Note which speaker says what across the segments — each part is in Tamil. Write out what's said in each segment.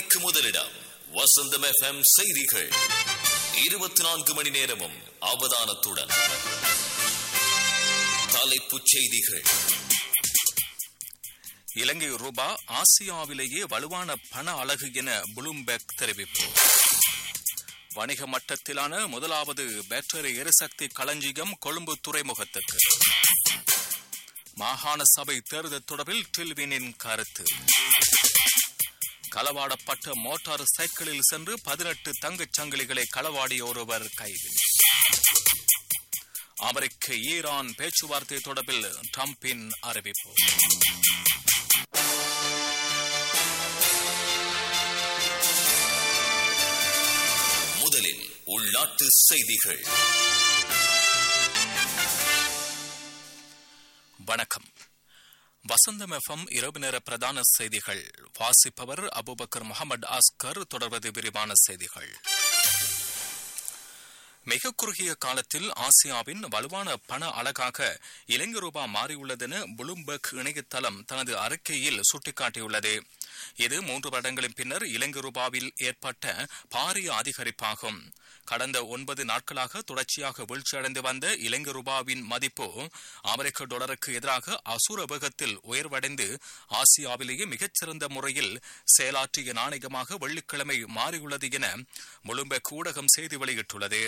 Speaker 1: செய்திக்கு முதலிடம் வசந்தம் எஃப்எம் செய்திகள் இருபத்தி நான்கு மணி நேரமும் அவதானத்துடன் தலைப்புச் செய்திகள்
Speaker 2: இலங்கை ரூபா ஆசியாவிலேயே வலுவான பண அலகு என புளூம்பெர்க் தெரிவிப்பு வணிக மட்டத்திலான முதலாவது பேட்டரி எரிசக்தி களஞ்சியம் கொழும்பு துறைமுகத்துக்கு மாகாண சபை தேர்தல் தொடர்பில் டில்வினின் கருத்து களவாடப்பட்ட மோட்டார் சைக்கிளில் சென்று பதினெட்டு தங்கச் சங்கிலிகளை களவாடிய ஒருவர் கைது அமெரிக்க ஈரான் பேச்சுவார்த்தை தொடர்பில் ட்ரம்பின் அறிவிப்பு
Speaker 1: முதலில் உள்நாட்டு செய்திகள்
Speaker 2: வணக்கம் வசந்தம் எஃப்எம் இரவு நேர பிரதான செய்திகள் வாசிப்பவர் அபுபக்கர் முகமது ஆஸ்கர் தொடர்வது விரிவான செய்திகள் மிக குறுகிய காலத்தில் ஆசியாவின் வலுவான பண அழகாக இலங்கை ரூபா மாறியுள்ளதென புளும்பெர்க் இணையதளம் தனது அறிக்கையில் சுட்டிக்காட்டியுள்ளது இது மூன்று வருடங்களின் பின்னர் இலங்கை ரூபாவில் ஏற்பட்ட பாரிய அதிகரிப்பாகும் கடந்த ஒன்பது நாட்களாக தொடர்ச்சியாக வீழ்ச்சியடைந்து வந்த இலங்கை ரூபாவின் மதிப்பு அமெரிக்க டாலருக்கு எதிராக அசுர வேகத்தில் உயர்வடைந்து ஆசியாவிலேயே மிகச்சிறந்த முறையில் செயலாற்றிய நாணயமாக வெள்ளிக்கிழமை மாறியுள்ளது என முழும்பெக் ஊடகம் செய்தி வெளியிட்டுள்ளது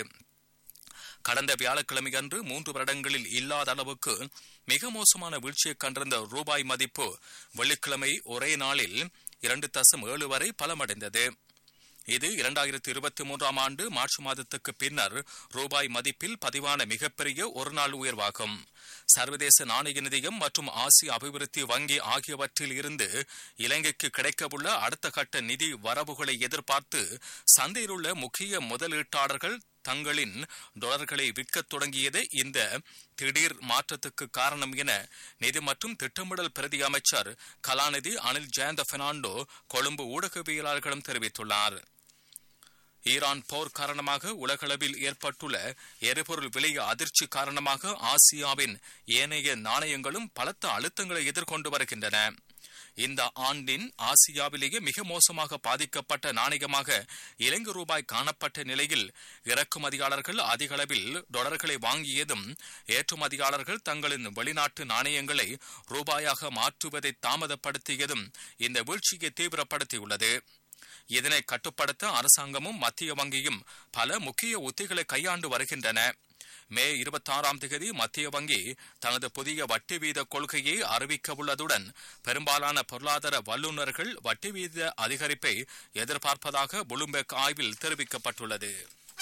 Speaker 2: கடந்த வியாழக்கிழமை அன்று மூன்று வருடங்களில் இல்லாத அளவுக்கு மிக மோசமான வீழ்ச்சியை கண்டிருந்த ரூபாய் மதிப்பு வெள்ளிக்கிழமை ஒரே நாளில் இரண்டு தசம் ஏழு வரை பலமடைந்தது இது இரண்டாயிரத்தி இருபத்தி மூன்றாம் ஆண்டு மார்ச் மாதத்துக்கு பின்னர் ரூபாய் மதிப்பில் பதிவான மிகப்பெரிய ஒருநாள் உயர்வாகும் சர்வதேச நாணய நிதியம் மற்றும் ஆசிய அபிவிருத்தி வங்கி ஆகியவற்றில் இருந்து இலங்கைக்கு கிடைக்கவுள்ள அடுத்த கட்ட நிதி வரவுகளை எதிர்பார்த்து சந்தையில் உள்ள முக்கிய முதலீட்டாளர்கள் தங்களின் டாலர்களை விற்கத் தொடங்கியது இந்த திடீர் மாற்றத்துக்கு காரணம் என நிதி மற்றும் திட்டமிடல் பிரதி அமைச்சர் கலாநிதி அனில் ஜெயந்த பெர்னாண்டோ கொழும்பு ஊடகவியலாளர்களிடம் தெரிவித்துள்ளார் ஈரான் போர் காரணமாக உலகளவில் ஏற்பட்டுள்ள எரிபொருள் விலை அதிர்ச்சி காரணமாக ஆசியாவின் ஏனைய நாணயங்களும் பலத்த அழுத்தங்களை எதிர்கொண்டு வருகின்றன இந்த ஆண்டின் ஆசியாவிலேயே மிக மோசமாக பாதிக்கப்பட்ட நாணயமாக இலங்கை ரூபாய் காணப்பட்ட நிலையில் இறக்குமதியாளர்கள் அதிக அளவில் டாலர்களை வாங்கியதும் ஏற்றுமதியாளர்கள் தங்களின் வெளிநாட்டு நாணயங்களை ரூபாயாக மாற்றுவதை தாமதப்படுத்தியதும் இந்த வீழ்ச்சியை தீவிரப்படுத்தியுள்ளது இதனை கட்டுப்படுத்த அரசாங்கமும் மத்திய வங்கியும் பல முக்கிய உத்திகளை கையாண்டு வருகின்றன மே இருபத்தி ஆறாம் தேதி மத்திய வங்கி தனது புதிய வட்டி வீத கொள்கையை அறிவிக்க உள்ளதுடன் பெரும்பாலான பொருளாதார வல்லுநர்கள் வட்டி வீத அதிகரிப்பை எதிர்பார்ப்பதாக புளும்பெர்க் ஆய்வில் தெரிவிக்கப்பட்டுள்ளது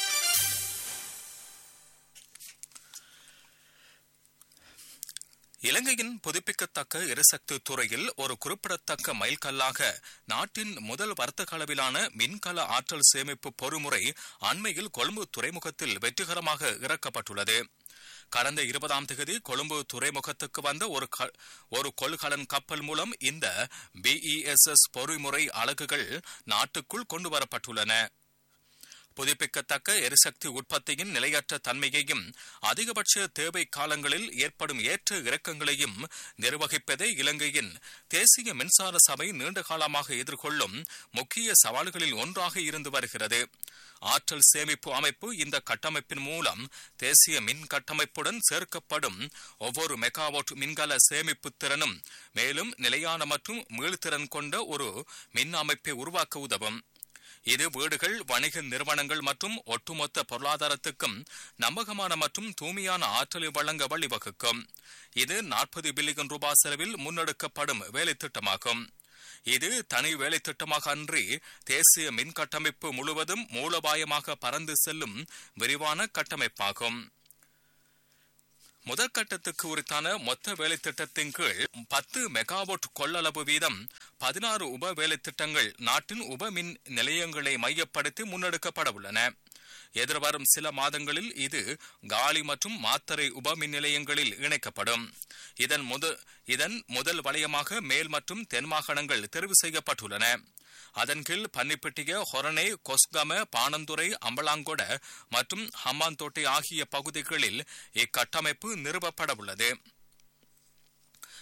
Speaker 2: இலங்கையின் புதுப்பிக்கத்தக்க எரிசக்தி துறையில் ஒரு குறிப்பிடத்தக்க மைல்கல்லாக நாட்டின் முதல் வர்த்தக அளவிலான மின்கல ஆற்றல் சேமிப்பு பொறுமுறை அண்மையில் கொழும்பு துறைமுகத்தில் வெற்றிகரமாக இறக்கப்பட்டுள்ளது கடந்த இருபதாம் தேதி கொழும்பு துறைமுகத்துக்கு வந்த ஒரு ஒரு கொள்கலன் கப்பல் மூலம் இந்த பிஇஎஸ்எஸ் பொறிமுறை அலகுகள் நாட்டுக்குள் கொண்டு வரப்பட்டுள்ளன புதுப்பிக்கத்தக்க எரிசக்தி உற்பத்தியின் நிலையற்ற தன்மையையும் அதிகபட்ச தேவை காலங்களில் ஏற்படும் ஏற்ற இறக்கங்களையும் நிர்வகிப்பதே இலங்கையின் தேசிய மின்சார சபை நீண்ட காலமாக எதிர்கொள்ளும் முக்கிய சவால்களில் ஒன்றாக இருந்து வருகிறது ஆற்றல் சேமிப்பு அமைப்பு இந்த கட்டமைப்பின் மூலம் தேசிய மின் கட்டமைப்புடன் சேர்க்கப்படும் ஒவ்வொரு மெகாவாட் மின்கல சேமிப்பு திறனும் மேலும் நிலையான மற்றும் மீள்திறன் கொண்ட ஒரு மின் அமைப்பை உருவாக்க உதவும் இது வீடுகள் வணிக நிறுவனங்கள் மற்றும் ஒட்டுமொத்த பொருளாதாரத்துக்கும் நம்பகமான மற்றும் தூய்மையான ஆற்றலை வழங்க வழிவகுக்கும் இது நாற்பது பில்லியன் ரூபாய் செலவில் முன்னெடுக்கப்படும் வேலை திட்டமாகும் இது தனி வேலை திட்டமாக அன்றி தேசிய மின் கட்டமைப்பு முழுவதும் மூலபாயமாக பறந்து செல்லும் விரிவான கட்டமைப்பாகும் முதற்கட்டத்துக்கு உரித்தான மொத்த வேலை திட்டத்தின் கீழ் பத்து மெகாவாட் கொள்ளளவு வீதம் பதினாறு உப வேலை திட்டங்கள் நாட்டின் உப மின் நிலையங்களை மையப்படுத்தி முன்னெடுக்கப்பட உள்ளன எதிர்வரும் சில மாதங்களில் இது காலி மற்றும் மாத்தரை உப மின் நிலையங்களில் இணைக்கப்படும் இதன் முத இதன் முதல் வலயமாக மேல் மற்றும் தென் மாகாணங்கள் தெரிவு செய்யப்பட்டுள்ளன அதன் கீழ் பன்னிப்பட்டிய ஹொரணை கொஸ்கம பாணந்துறை அம்பலாங்கொட மற்றும் ஹம்பாந்தோட்டை ஆகிய பகுதிகளில் இக்கட்டமைப்பு நிறுவப்பட உள்ளது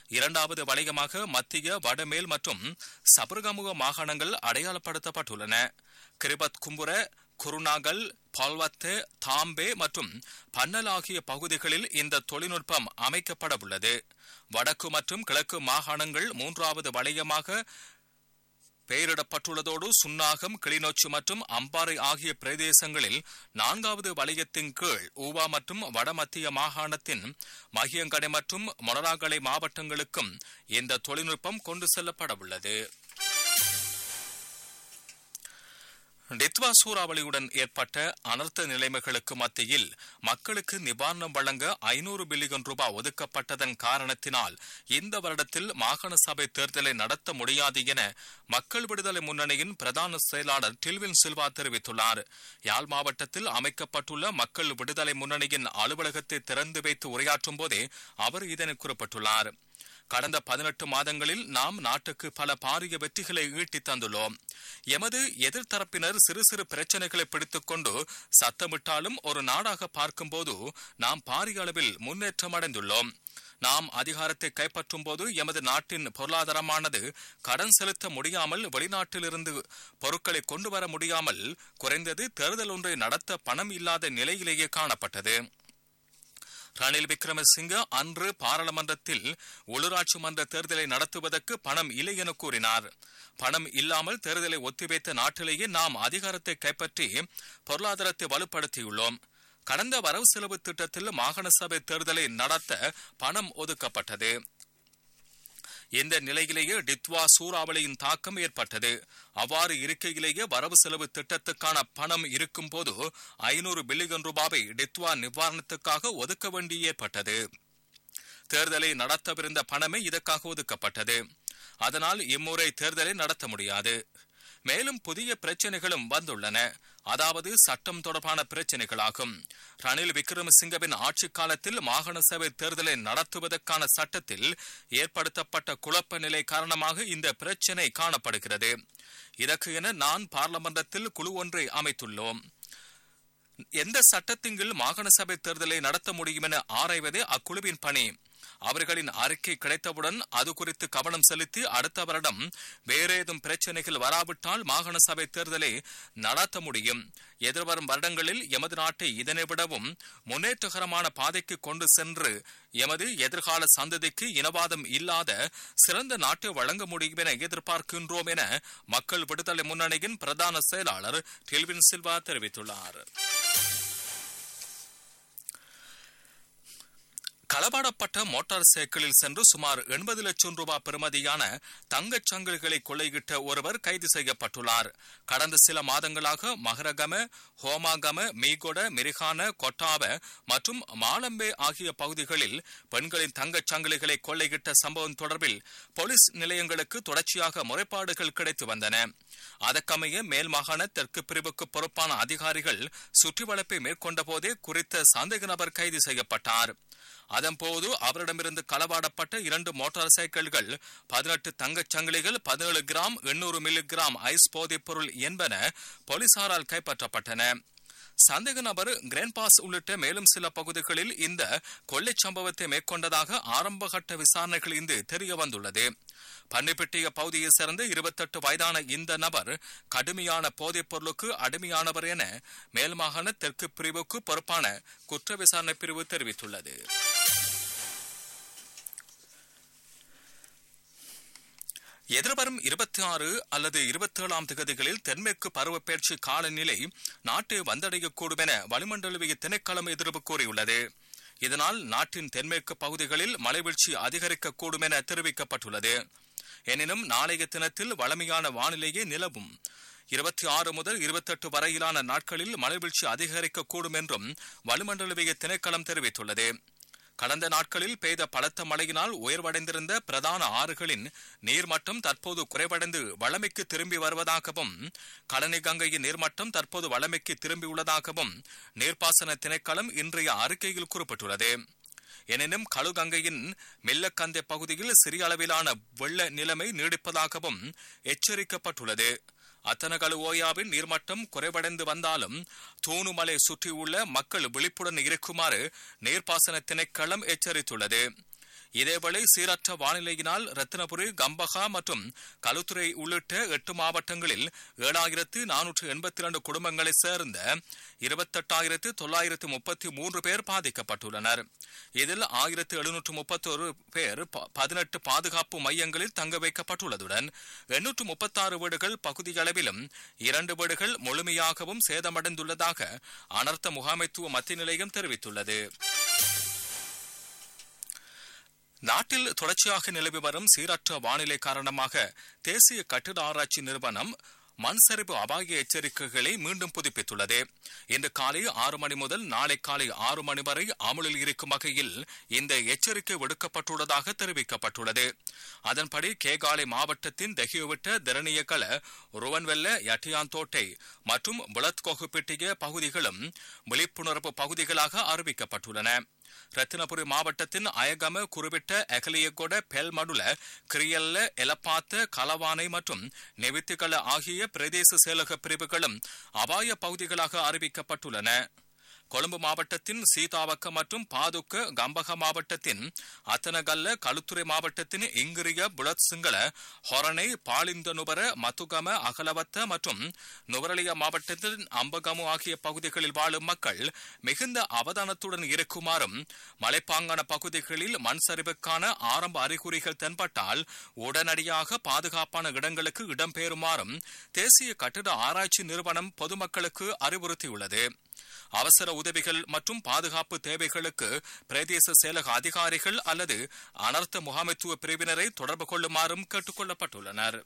Speaker 2: இரண்டாவது வளையமாக மத்திய வடமேல் மற்றும் சபர்கமுக மாகாணங்கள் அடையாளப்படுத்தப்பட்டுள்ளன கிரிபத் கும்புர குருநாகல் பால்வத்து தாம்பே மற்றும் பன்னல் ஆகிய பகுதிகளில் இந்த தொழில்நுட்பம் அமைக்கப்பட உள்ளது வடக்கு மற்றும் கிழக்கு மாகாணங்கள் மூன்றாவது வளையமாக பெயரிடப்பட்டுள்ளதோடு சுன்னாகம் கிளிநொச்சி மற்றும் அம்பாறை ஆகிய பிரதேசங்களில் நான்காவது வலயத்தின் கீழ் ஊவா மற்றும் வடமத்திய மாகாணத்தின் மகியங்கடை மற்றும் மொனராகலை மாவட்டங்களுக்கும் இந்த தொழில்நுட்பம் கொண்டு செல்லப்பட உள்ளது டித்வா சூறாவளியுடன் ஏற்பட்ட அனர்த்த நிலைமைகளுக்கு மத்தியில் மக்களுக்கு நிவாரணம் வழங்க ஐநூறு பில்லியன் ரூபாய் ஒதுக்கப்பட்டதன் காரணத்தினால் இந்த வருடத்தில் மாகாண சபை தேர்தலை நடத்த முடியாது என மக்கள் விடுதலை முன்னணியின் பிரதான செயலாளர் டில்வின் சில்வா தெரிவித்துள்ளார் யாழ் மாவட்டத்தில் அமைக்கப்பட்டுள்ள மக்கள் விடுதலை முன்னணியின் அலுவலகத்தை திறந்து வைத்து உரையாற்றும் போதே அவர் இதனை குறிப்பிட்டுள்ளார் கடந்த பதினெட்டு மாதங்களில் நாம் நாட்டுக்கு பல பாரிய வெற்றிகளை ஈட்டி தந்துள்ளோம் எமது எதிர்த்தரப்பினர் சிறு சிறு பிரச்சனைகளை பிடித்துக் கொண்டு சத்தமிட்டாலும் ஒரு நாடாக பார்க்கும்போது நாம் பாரிய அளவில் முன்னேற்றம் அடைந்துள்ளோம் நாம் அதிகாரத்தை கைப்பற்றும் போது எமது நாட்டின் பொருளாதாரமானது கடன் செலுத்த முடியாமல் வெளிநாட்டிலிருந்து பொருட்களை கொண்டு வர முடியாமல் குறைந்தது தேர்தல் ஒன்றை நடத்த பணம் இல்லாத நிலையிலேயே காணப்பட்டது ரணில் விக்ரமசிங்க அன்று பாராளுமன்றத்தில் உள்ளூராட்சி மன்ற தேர்தலை நடத்துவதற்கு பணம் இல்லை என கூறினார் பணம் இல்லாமல் தேர்தலை ஒத்திவைத்த நாட்டிலேயே நாம் அதிகாரத்தை கைப்பற்றி பொருளாதாரத்தை வலுப்படுத்தியுள்ளோம் கடந்த வரவு செலவு திட்டத்தில் மாகாண சபை தேர்தலை நடத்த பணம் ஒதுக்கப்பட்டது இந்த நிலையிலேயே டித்வா சூறாவளியின் தாக்கம் ஏற்பட்டது அவ்வாறு இருக்கையிலேயே வரவு செலவு திட்டத்துக்கான பணம் இருக்கும் போது ஐநூறு பில்லியன் ரூபாவை டித்வா நிவாரணத்துக்காக ஒதுக்க வேண்டி ஏற்பட்டது தேர்தலை நடத்தவிருந்த பணமே இதற்காக ஒதுக்கப்பட்டது அதனால் இம்முறை தேர்தலை நடத்த முடியாது மேலும் புதிய பிரச்சனைகளும் வந்துள்ளன அதாவது சட்டம் தொடர்பான பிரச்சனைகளாகும் ரணில் விக்ரமசிங்கவின் ஆட்சி காலத்தில் மாகாண சபை தேர்தலை நடத்துவதற்கான சட்டத்தில் ஏற்படுத்தப்பட்ட குழப்ப நிலை காரணமாக இந்த பிரச்சினை காணப்படுகிறது இதற்கு என நான் பார்லமெண்டத்தில் குழு ஒன்றை அமைத்துள்ளோம் எந்த சட்டத்தின் கீழ் மாகாண சபை தேர்தலை நடத்த முடியும் என ஆராய்வதே அக்குழுவின் பணி அவர்களின் அறிக்கை கிடைத்தவுடன் அது குறித்து கவனம் செலுத்தி அடுத்த வருடம் வேறேதும் பிரச்சனைகள் வராவிட்டால் மாகாண சபை தேர்தலை நடத்த முடியும் எதிர்வரும் வருடங்களில் எமது நாட்டை இதனை விடவும் முன்னேற்றகரமான பாதைக்கு கொண்டு சென்று எமது எதிர்கால சந்ததிக்கு இனவாதம் இல்லாத சிறந்த நாட்டை வழங்க முடியும் என எதிர்பார்க்கின்றோம் என மக்கள் விடுதலை முன்னணியின் பிரதான செயலாளர் டெல்வின் சில்வா தெரிவித்துள்ளார் களவாடப்பட்ட மோட்டார் சைக்கிளில் சென்று சுமார் எண்பது லட்சம் ரூபாய் பெறுமதியான தங்கச் சங்கிலிகளை கொள்ளையிட்ட ஒருவர் கைது செய்யப்பட்டுள்ளார் கடந்த சில மாதங்களாக மகரகம ஹோமாகம மீகொட மிரிகான கொட்டாவ மற்றும் மாலம்பே ஆகிய பகுதிகளில் பெண்களின் தங்கச் சங்கிலிகளை கொள்ளையிட்ட சம்பவம் தொடர்பில் போலீஸ் நிலையங்களுக்கு தொடர்ச்சியாக முறைப்பாடுகள் கிடைத்து வந்தன அதற்கமைய மேல் மாகாண தெற்கு பிரிவுக்கு பொறுப்பான அதிகாரிகள் சுற்றி வளைப்பை மேற்கொண்ட போதே குறித்த சந்தேக நபர் கைது செய்யப்பட்டார் அதன்போது அவரிடமிருந்து களவாடப்பட்ட இரண்டு மோட்டார் சைக்கிள்கள் பதினெட்டு தங்கச் சங்கிலிகள் பதினேழு கிராம் எண்ணூறு மில்லி கிராம் ஐஸ் போதைப் பொருள் என்பன போலீசாரால் கைப்பற்றப்பட்டன சந்தேக நபர் கிராண்ட் பாஸ் உள்ளிட்ட மேலும் சில பகுதிகளில் இந்த கொள்ளைச் சம்பவத்தை மேற்கொண்டதாக ஆரம்பகட்ட விசாரணைகள் இன்று தெரிய வந்துள்ளது பன்னிப்பட்டிய பகுதியைச் சேர்ந்த இருபத்தெட்டு வயதான இந்த நபர் கடுமையான போதைப் பொருளுக்கு அடிமையானவர் என மேல்மாகாண தெற்கு பிரிவுக்கு பொறுப்பான குற்ற விசாரணை பிரிவு தெரிவித்துள்ளது எதிர்வரும் இருபத்தி ஆறு அல்லது இருபத்தி ஏழாம் திகதிகளில் தென்மேற்கு பருவப்பெயர்ச்சி காலநிலை நாட்டை வந்தடையக்கூடும் என வளிமண்டலவிய திணைக்களம் எதிர்ப்பு கூறியுள்ளது இதனால் நாட்டின் தென்மேற்கு பகுதிகளில் மழைவீழ்ச்சி அதிகரிக்கக்கூடும் என தெரிவிக்கப்பட்டுள்ளது எனினும் நாளைய தினத்தில் வளமையான வானிலையே நிலவும் இருபத்தி ஆறு முதல் இருபத்தெட்டு வரையிலான நாட்களில் மழைவீழ்ச்சி அதிகரிக்கக்கூடும் என்றும் வளிமண்டலவிய திணைக்களம் தெரிவித்துள்ளது கடந்த நாட்களில் பெய்த பலத்த மழையினால் உயர்வடைந்திருந்த பிரதான ஆறுகளின் நீர்மட்டம் தற்போது குறைவடைந்து வளமைக்கு திரும்பி வருவதாகவும் கழனி கங்கையின் நீர்மட்டம் தற்போது வளமைக்கு திரும்பியுள்ளதாகவும் நீர்ப்பாசன திணைக்களம் இன்றைய அறிக்கையில் குறிப்பிட்டுள்ளது எனினும் கழுகங்கையின் மெல்லக்கந்தை பகுதியில் சிறிய அளவிலான வெள்ள நிலைமை நீடிப்பதாகவும் எச்சரிக்கப்பட்டுள்ளது அத்தனகலு ஓயாவின் நீர்மட்டம் குறைவடைந்து வந்தாலும் தூணுமலை சுற்றியுள்ள மக்கள் விழிப்புடன் இருக்குமாறு நீர்ப்பாசன திணைக்களம் எச்சரித்துள்ளது இதேவேளை சீரற்ற வானிலையினால் ரத்தினபுரி கம்பகா மற்றும் களுத்துறை உள்ளிட்ட எட்டு மாவட்டங்களில் ஏழாயிரத்து நானூற்று எண்பத்தி இரண்டு குடும்பங்களைச் சேர்ந்த இருபத்தெட்டாயிரத்து தொள்ளாயிரத்து முப்பத்தி மூன்று பேர் பாதிக்கப்பட்டுள்ளனர் இதில் ஆயிரத்து எழுநூற்று முப்பத்தொரு பேர் பதினெட்டு பாதுகாப்பு மையங்களில் தங்க வைக்கப்பட்டுள்ளதுடன் எண்ணூற்று முப்பத்தாறு வீடுகள் பகுதியளவிலும் இரண்டு வீடுகள் முழுமையாகவும் சேதமடைந்துள்ளதாக அனர்த்த முகாமைத்துவ மத்திய நிலையம் தெரிவித்துள்ளது நாட்டில் தொடர்ச்சியாக நிலவி வரும் சீரற்ற வானிலை காரணமாக தேசிய கட்டிட ஆராய்ச்சி நிறுவனம் மண் சரிவு அபாய எச்சரிக்கைகளை மீண்டும் புதுப்பித்துள்ளது இன்று காலை ஆறு மணி முதல் நாளை காலை ஆறு மணி வரை அமலில் இருக்கும் வகையில் இந்த எச்சரிக்கை விடுக்கப்பட்டுள்ளதாக தெரிவிக்கப்பட்டுள்ளது அதன்படி கேகாலை மாவட்டத்தின் தெஹியோவிட்ட திரணியகல ருவன்வெல்ல யட்டியாந்தோட்டை மற்றும் புலத்கோகுப்பிட்டிய பகுதிகளும் விழிப்புணர்வு பகுதிகளாக அறிவிக்கப்பட்டுள்ளன ரத்தினபுரி மாவட்டத்தின் அயகம குறிப்பிட்ட எகலியகொட பெல்மடுல கிரியல்ல எலப்பாத்த கலவானை மற்றும் நெவித்துகள ஆகிய பிரதேச செயலக பிரிவுகளும் அபாய பகுதிகளாக அறிவிக்கப்பட்டுள்ளன கொழும்பு மாவட்டத்தின் சீதாவக்க மற்றும் பாதுக்க கம்பக மாவட்டத்தின் அத்தனகல்ல களுத்துறை மாவட்டத்தின் இங்கிரிய புலத் சிங்கள ஹொரணை பாலிந்த நுபர மத்துகம அகலவத்த மற்றும் நுவரலியா மாவட்டத்தின் அம்பகமு ஆகிய பகுதிகளில் வாழும் மக்கள் மிகுந்த அவதானத்துடன் இருக்குமாறும் மலைப்பாங்கான பகுதிகளில் மண் சரிவுக்கான ஆரம்ப அறிகுறிகள் தென்பட்டால் உடனடியாக பாதுகாப்பான இடங்களுக்கு இடம்பெறுமாறும் தேசிய கட்டிட ஆராய்ச்சி நிறுவனம் பொதுமக்களுக்கு அறிவுறுத்தியுள்ளது அவசர உதவிகள் மற்றும் பாதுகாப்பு தேவைகளுக்கு பிரதேச செயலக அதிகாரிகள் அல்லது அனர்த்த முகாமைத்துவ பிரிவினரை தொடர்பு கொள்ளுமாறும் கேட்டுக் கொள்ளப்பட்டுள்ளனர்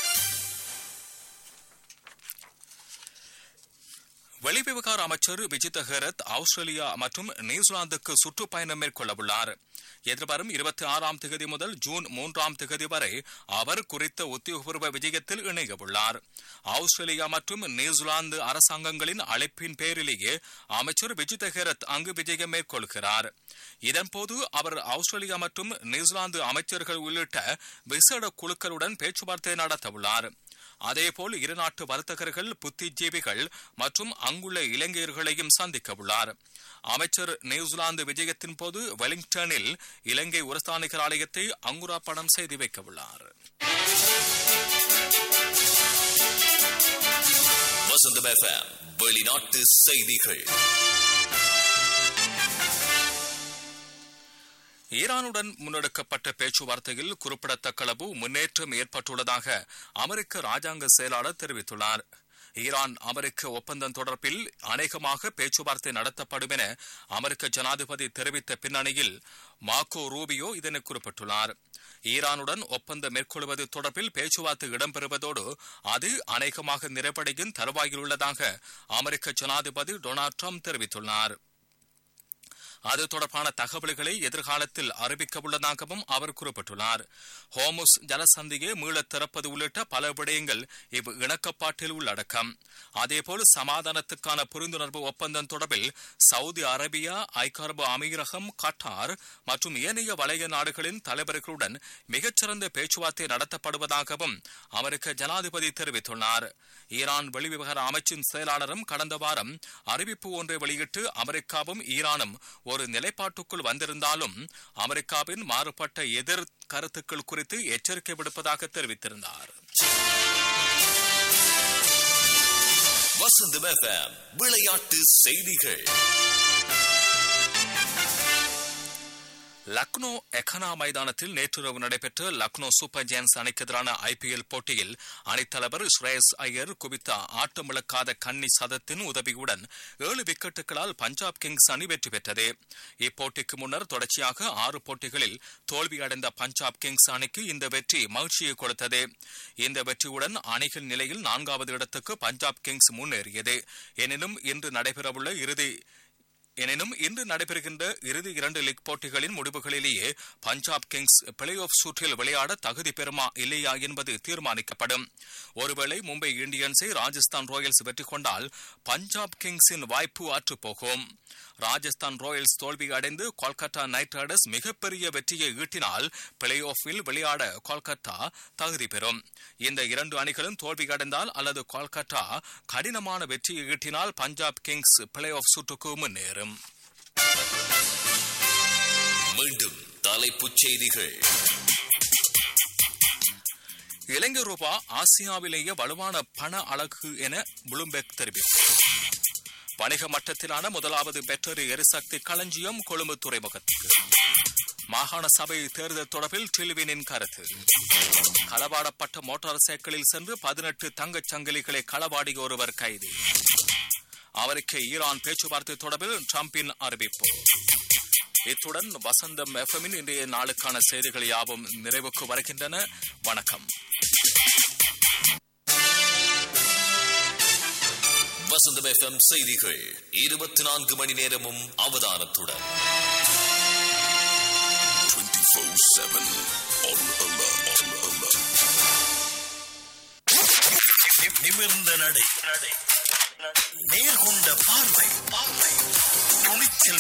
Speaker 2: வெளிவிவகார அமைச்சர் விஜித ஹெரத் ஆஸ்திரேலியா மற்றும் நியூசிலாந்துக்கு சுற்றுப்பயணம் மேற்கொள்ளவுள்ளார் எதிர்வரும் இருபத்தி ஆறாம் திகதி முதல் ஜூன் மூன்றாம் திகதி வரை அவர் குறித்த உத்தியோகபூர்வ விஜயத்தில் இணையவுள்ளார் ஆஸ்திரேலியா மற்றும் நியூசிலாந்து அரசாங்கங்களின் அழைப்பின் பேரிலேயே அமைச்சர் விஜித ஹெரத் அங்கு விஜயம் மேற்கொள்கிறார் இதன்போது அவர் ஆஸ்திரேலியா மற்றும் நியூசிலாந்து அமைச்சர்கள் உள்ளிட்ட விசேட குழுக்களுடன் பேச்சுவார்த்தை நடத்தவுள்ளார் அதேபோல் இருநாட்டு வர்த்தகர்கள் புத்திஜீவிகள் மற்றும் அங்குள்ள இலங்கையர்களையும் சந்திக்க உள்ளார் அமைச்சர் நியூசிலாந்து விஜயத்தின் போது வெலிங்டனில் இலங்கை உரஸ்தானிகர் ஆலயத்தை அங்குராப்படம் செய்து வைக்க உள்ளார்
Speaker 1: வசந்தம் எஃப்எம் வெளிநாட்டு செய்திகள்
Speaker 2: ஈரானுடன் முன்னெடுக்கப்பட்ட பேச்சுவார்த்தையில் குறிப்பிடத்தக்க அளவு முன்னேற்றம் ஏற்பட்டுள்ளதாக அமெரிக்க ராஜாங்க செயலாளர் தெரிவித்துள்ளார் ஈரான் அமெரிக்க ஒப்பந்தம் தொடர்பில் அநேகமாக பேச்சுவார்த்தை நடத்தப்படும் என அமெரிக்க ஜனாதிபதி தெரிவித்த பின்னணியில் மாக்கோ ரூபியோ இதனை குறிப்பிட்டுள்ளார் ஈரானுடன் ஒப்பந்தம் மேற்கொள்வது தொடர்பில் பேச்சுவார்த்தை இடம்பெறுவதோடு அது அநேகமாக நிறைவடையும் தருவாயில் உள்ளதாக அமெரிக்க ஜனாதிபதி டொனால்ட் ட்ரம்ப் தெரிவித்துள்ளார் அது தொடர்பான தகவல்களை எதிர்காலத்தில் அறிவிக்க உள்ளதாகவும் அவர் குறிப்பிட்டுள்ளார் ஹோமுஸ் ஜலசந்தியை மீளத் திறப்பது உள்ளிட்ட பல விடயங்கள் இவ் இணக்கப்பாட்டில் உள்ளடக்கம் அதேபோல் சமாதானத்துக்கான புரிந்துணர்வு ஒப்பந்தம் தொடர்பில் சவுதி அரேபியா ஐக்காரபு அமீரகம் கட்டார் மற்றும் ஏனைய வளைய நாடுகளின் தலைவர்களுடன் மிகச்சிறந்த பேச்சுவார்த்தை நடத்தப்படுவதாகவும் அமெரிக்க ஜனாதிபதி தெரிவித்துள்ளார் ஈரான் வெளிவிவகார அமைச்சின் செயலாளரும் கடந்த வாரம் அறிவிப்பு ஒன்றை வெளியிட்டு அமெரிக்காவும் ஈரானும் ஒரு நிலைப்பாட்டுக்குள் வந்திருந்தாலும் அமெரிக்காவின் மாறுபட்ட எதிர் கருத்துக்கள் குறித்து எச்சரிக்கை விடுப்பதாக தெரிவித்திருந்தார்
Speaker 1: வசந்தம் எஃப்எம் விளையாட்டு செய்திகள்
Speaker 2: லக்னோ எக்கனா மைதானத்தில் நேற்றிரவு நடைபெற்ற லக்னோ சூப்பர் ஜெயின்ஸ் அணிக்கு எதிரான ஐபிஎல் போட்டியில் அணித்தலைவர் ஸ்ரேயஸ் ஐயர் குவித்த ஆட்டமிழக்காத கன்னி சதத்தின் உதவியுடன் ஏழு விக்கெட்டுகளால் பஞ்சாப் கிங்ஸ் அணி வெற்றி பெற்றது இப்போட்டிக்கு முன்னர் தொடர்ச்சியாக ஆறு போட்டிகளில் தோல்வியடைந்த பஞ்சாப் கிங்ஸ் அணிக்கு இந்த வெற்றி மகிழ்ச்சியை கொடுத்தது இந்த வெற்றியுடன் அணிகள் நிலையில் நான்காவது இடத்துக்கு பஞ்சாப் கிங்ஸ் முன்னேறியது எனினும் இன்று நடைபெறவுள்ள இறுதி எனினும் இன்று நடைபெறுகின்ற இறுதி இரண்டு லீக் போட்டிகளின் முடிவுகளிலேயே பஞ்சாப் கிங்ஸ் பிளே ஆஃப் சுற்றில் விளையாட தகுதி பெறுமா இல்லையா என்பது தீர்மானிக்கப்படும் ஒருவேளை மும்பை இந்தியன்ஸை ராஜஸ்தான் ராயல்ஸ் வெற்றி கொண்டால் பஞ்சாப் கிங்ஸின் வாய்ப்பு அற்றுப்போகும் ராஜஸ்தான் ராயல்ஸ் தோல்வி அடைந்து கொல்கத்தா நைட் ரைடர்ஸ் மிகப்பெரிய வெற்றியை ஈட்டினால் பிளே ஆஃபில் விளையாட கொல்கத்தா தகுதி பெறும் இந்த இரண்டு அணிகளும் தோல்வி அடைந்தால் அல்லது கொல்கத்தா கடினமான வெற்றியை ஈட்டினால் பஞ்சாப் கிங்ஸ் பிளே ஆஃப் சுற்றுக்கு முன்னேறும்
Speaker 1: மீண்டும் தலைப்புச் செய்திகள்
Speaker 2: இலங்கை ரூபா ஆசியாவிலேயே வலுவான பண அழகு என புளும்பெர்க் தெரிவிப்பு வணிக மட்டத்திலான முதலாவது பெற்றொரு எரிசக்தி களஞ்சியம் கொழும்பு துறைமுகத்துக்கு மாகாண சபை தேர்தல் தொடர்பில் டில்வினின் கருத்து களவாடப்பட்ட மோட்டார் சைக்கிளில் சென்று பதினெட்டு தங்கச் சங்கிலிகளை களவாடிய ஒருவர் கைது அமெரிக்க ஈரான் பேச்சுவார்த்தை தொடர்பில் டிரம்பின் அறிவிப்பு இத்துடன் வசந்தம் எஃப்எம்மின் இன்றைய நாளுக்கான செய்திகள் யாவும் நிறைவுக்கு வருகின்றன வணக்கம்
Speaker 1: வசந்தம் எஃப்எம் செய்திகள் இருபத்தி நான்கு மணி நேரமும் அவதானத்துடன்
Speaker 3: நிமிர்ந்த நடை நேர்கொண்ட பார்வை பார்வை துணிச்சல்